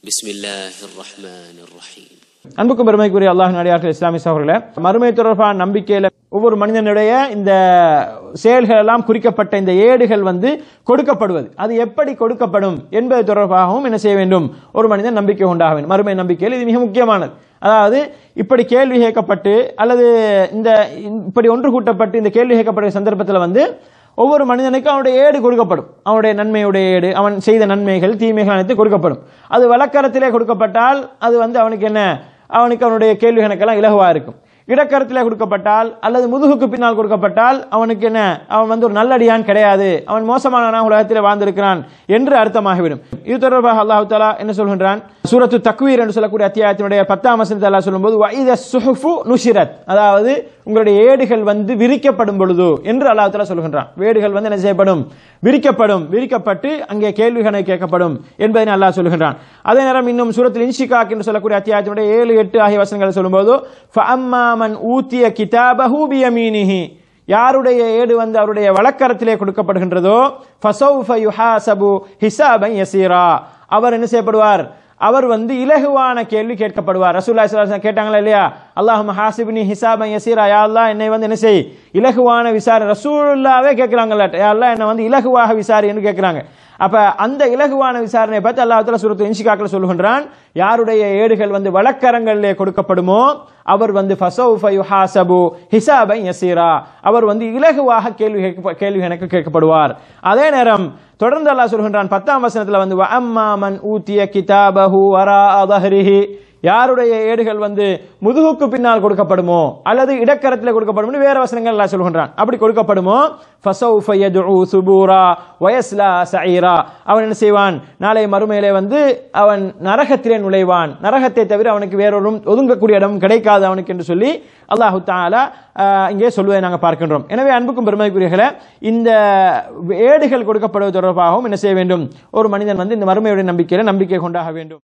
بسم الله الرحمن الرحيم அன்புக்கும் பெருமைக்குரிய அல்லாஹ் நடிகார்கள் இஸ்லாமிய சகோதரர்களே மறுமை தொடர்பான நம்பிக்கையில ஒவ்வொரு மனிதனுடைய இந்த செயல்கள் எல்லாம் குறிக்கப்பட்ட இந்த ஏடுகள் வந்து கொடுக்கப்படுவது அது எப்படி கொடுக்கப்படும் என்பது தொடர்பாகவும் என்ன செய்ய வேண்டும் ஒரு மனிதன் நம்பிக்கை உண்டாக வேண்டும் மறுமை நம்பிக்கையில் இது மிக முக்கியமானது அதாவது இப்படி கேள்வி கேட்கப்பட்டு அல்லது இந்த இப்படி ஒன்று கூட்டப்பட்டு இந்த கேள்வி கேட்கப்பட்ட சந்தர்ப்பத்தில் வந்து ஒவ்வொரு மனிதனுக்கும் அவனுடைய ஏடு கொடுக்கப்படும் அவனுடைய நன்மையுடைய ஏடு அவன் செய்த நன்மைகள் தீமைகள் அனைத்து கொடுக்கப்படும் அது வழக்கரத்திலே கொடுக்கப்பட்டால் அது வந்து அவனுக்கு என்ன அவனுக்கு அவனுடைய கேள்வி கணக்கெல்லாம் இலகுவா இருக்கும் இடக்கரத்திலே கொடுக்கப்பட்டால் அல்லது முதுகுக்கு பின்னால் கொடுக்கப்பட்டால் அவனுக்கு என்ன அவன் வந்து ஒரு நல்லடியான் கிடையாது அவன் மோசமானவனாக உலகத்தில் வாழ்ந்திருக்கிறான் என்று அர்த்தமாகிவிடும் இது தொடர்பாக அல்லாஹு தாலா என்ன சொல்கின்றான் சூரத்து தக்வீர் என்று சொல்லக்கூடிய அத்தியாயத்தினுடைய பத்தாம் வசனத்தை அல்லாஹ் சொல்லும்போது வைத சுஹுஃபு நுஷிரத் அதாவது உங்களுடைய ஏடுகள் வந்து விரிக்கப்படும் பொழுது என்று அல்லாஹ் தாலா சொல்கின்றான் வேடுகள் வந்து என்ன செய்யப்படும் விரிக்கப்படும் விரிக்கப்பட்டு அங்கே கேள்விகளை கேட்கப்படும் என்பதை அல்லாஹ் சொல்கின்றான் அதே நேரம் இன்னும் சூரத்தில் இன்ஷிகாக் என்று சொல்லக்கூடிய அத்தியாயத்தினுடைய ஏழு எட்டு ஆகிய வசனங்களை சொல்லும்போது ஃபஅம்மாமன் ஊத்திய கிதாபஹு பியமீனிஹி யாருடைய ஏடு வந்து அவருடைய வழக்கரத்திலே கொடுக்கப்படுகின்றதோ ஃபசௌஃப யுஹாசபு ஹிசாபன் யசீரா அவர் என்ன செய்யப்படுவார் அவர் வந்து இலகுவான கேள்வி கேட்கப்படுவார் ரசூல்லா ஸல்லல்லாஹு அலைஹி கேட்டாங்களா இல்லையா அல்லாஹும் ஹாசிப்னி ஹிசாபன் யசீரா யா அல்லாஹ் என்னை வந்து என்ன செய் இலகுவான விசாரி ரசூலுல்லாவே கேட்கிறாங்கல்ல யா அல்லாஹ் என்னை வந்து இலகுவாக விசாரி என்று கேட்கிறாங்க அப்ப அந்த இலகுவான விசாரணை பார்த்து அல்லாஹ் தஆலா சூரத்து இன்ஷிகாக்கில் சொல்லுகின்றான் யாருடைய ஏடுகள் வந்து வழக்கரங்களிலே கொடுக்கப்படுமோ அவர் வந்து ஃபசௌஃப யுஹாசபு ஹிசாபன் யசீரா அவர் வந்து இலகுவாக கேள்வி கேட்க- கேள்வி எனக்கு கேட்கப்படுவார் அதே நேரம் தொடர்ந்து அல்லாஹ் சொல்கின்றான் பத்தாம் வசனத்துல வந்து அம்மா மன் ஊத்திய கிதாபஹு வரா அதஹரிஹி யாருடைய ஏடுகள் வந்து முதுகுக்கு பின்னால் கொடுக்கப்படுமோ அல்லது இடக்கரத்தில் கொடுக்கப்படுமோ வேற வசனங்கள் எல்லாம் சொல்கின்றான் அப்படி கொடுக்கப்படுமோ ஃபசௌஃப யதுஉ சுபூரா வயஸ்லா சஈரா அவன் என்ன செய்வான் நாளை மறுமையிலே வந்து அவன் நரகத்திலே நுழைவான் நரகத்தை தவிர அவனுக்கு வேறொரு ஒதுங்கக்கூடிய இடம் கிடைக்காது அவனுக்கு என்று சொல்லி அல்லாஹு தாலா ஆஹ், இங்கே சொல்வதை நாங்கள் பார்க்கின்றோம் எனவே அன்புக்கும் பெருமைக்குரியர்களே இந்த ஏடுகள் கொடுக்கப்படுவது தொடர்பாகவும் என்ன செய்ய வேண்டும் ஒரு மனிதன் வந்து இந்த மறுமையுடைய நம்பிக்கையில நம்பிக்கை கொண்டாக வேண்டும்